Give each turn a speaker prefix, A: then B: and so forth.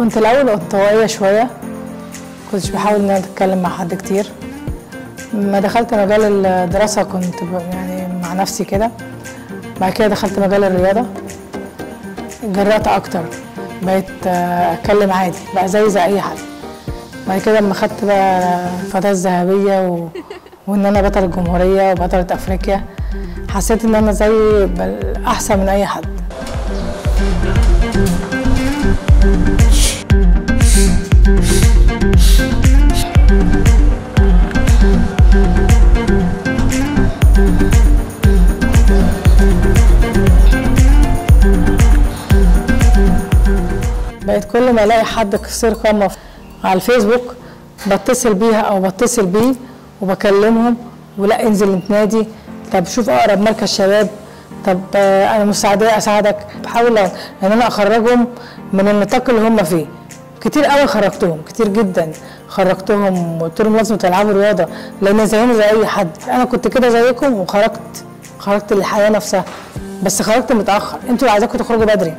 A: كنت الاول انطوائيه شويه كنتش بحاول ان انا اتكلم مع حد كتير ما دخلت مجال الدراسه كنت ب- يعني مع نفسي كده بعد كده دخلت مجال الرياضه جرأت اكتر بقيت آه، اتكلم عادي بقى زي زي اي حد بعد كده لما خدت بقى الفتاة الذهبية و... وان انا بطل الجمهورية وبطلة افريقيا حسيت ان انا زي بل احسن من اي حد بقيت كل ما الاقي حد كسر قامه على الفيسبوك بتصل بيها او بتصل بيه وبكلمهم ولا انزل نتنادي طب شوف اقرب مركز شباب طب آه، انا مساعدة اساعدك بحاول ان انا اخرجهم من النطاق اللي هم فيه كتير قوي خرجتهم كتير جدا خرجتهم وقلت لهم لازم تلعبوا رياضه لان زيهم زي اي حد انا كنت كده زيكم وخرجت خرجت للحياه نفسها بس خرجت متاخر انتوا اللي عايزاكم تخرجوا بدري